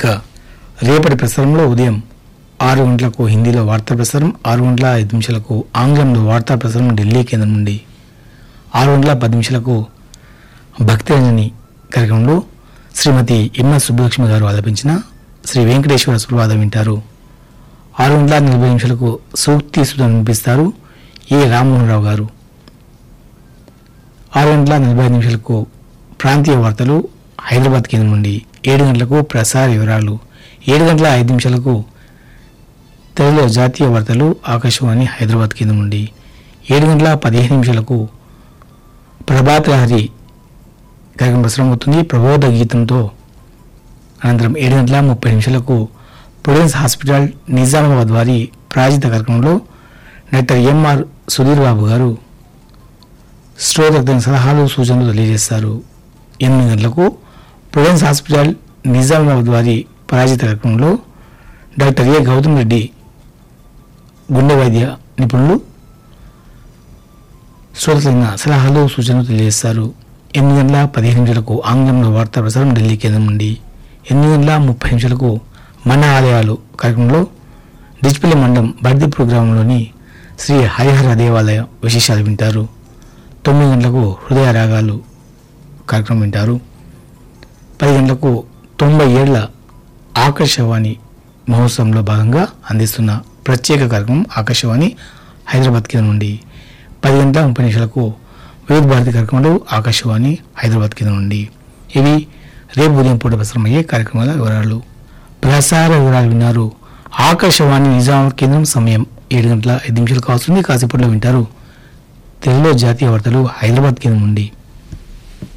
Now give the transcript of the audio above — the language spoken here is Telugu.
ఇక రేపటి ప్రసారంలో ఉదయం ఆరు గంటలకు హిందీలో వార్తా ప్రసారం ఆరు గంటల ఐదు నిమిషాలకు ఆంగ్లంలో వార్తా ప్రసారం ఢిల్లీ కేంద్రం నుండి ఆరు గంటల పది నిమిషాలకు భక్తిరంజని కార్యక్రమంలో శ్రీమతి ఎంఎస్ సుబ్బలక్ష్మి గారు ఆలపించిన శ్రీ వెంకటేశ్వర సుప్రవాదం వింటారు ఆరు గంటల నలభై నిమిషాలకు సూక్తి సుధం వినిపిస్తారు ఏ రామ్మోహన్ రావు గారు ఆరు గంటల నలభై ఐదు నిమిషాలకు ప్రాంతీయ వార్తలు హైదరాబాద్ కేంద్రం నుండి ఏడు గంటలకు ప్రసార వివరాలు ఏడు గంటల ఐదు నిమిషాలకు తెలుగులో జాతీయ వార్తలు ఆకాశవాణి హైదరాబాద్ కేంద్రం నుండి ఏడు గంటల పదిహేను నిమిషాలకు ప్రభాత్ లహరి కార్యక్రమం ప్రసారం అవుతుంది ప్రబోధ గీతంతో అనంతరం ఏడు గంటల ముప్పై నిమిషాలకు ప్రుడెన్స్ హాస్పిటల్ నిజామాబాద్ వారి ప్రాయోజిత కార్యక్రమంలో డాక్టర్ ఎంఆర్ సుధీర్ బాబు గారు శ్రోతలకు సలహాలు సూచనలు తెలియజేస్తారు ఎనిమిది గంటలకు ప్రుడెన్స్ హాస్పిటల్ నిజామాబాద్ వారి పరాజిత కార్యక్రమంలో డాక్టర్ ఏ గౌతమ్ రెడ్డి గుండె వైద్య నిపుణులు శ్రోతలైన సలహాలు సూచనలు తెలియజేస్తారు ఎనిమిది గంటల పదిహేను నిమిషాలకు ఆంగ్లంలో వార్తా ప్రసారం ఢిల్లీ కేంద్రం నుండి ఎనిమిది గంటల ముప్పై నిమిషాలకు మన ఆలయాలు కార్యక్రమంలో డిచ్పల్లి మండలం బర్ది ప్రోగ్రాంలోని శ్రీ హరిహర దేవాలయ విశేషాలు వింటారు తొమ్మిది గంటలకు హృదయ రాగాలు కార్యక్రమం వింటారు పది గంటలకు తొంభై ఏళ్ల ఆకాశవాణి మహోత్సవంలో భాగంగా అందిస్తున్న ప్రత్యేక కార్యక్రమం ఆకాశవాణి హైదరాబాద్ కేంద్రం నుండి పది గంటల ముప్పై నిమిషాలకు వివిధ భారతి కార్యక్రమాలు ఆకాశవాణి హైదరాబాద్ కేంద్రం నుండి ఇవి రేపు ఉదయం పూట ప్రసారమయ్యే కార్యక్రమాల వివరాలు ప్రసార వివరాలు విన్నారు ఆకాశవాణి నిజామాబాద్ కేంద్రం సమయం ఏడు గంటల ఐదు నిమిషాలు కావస్తుంది కాసేపట్లో వింటారు తెలుగులో జాతీయ వార్తలు హైదరాబాద్ కేంద్రం నుండి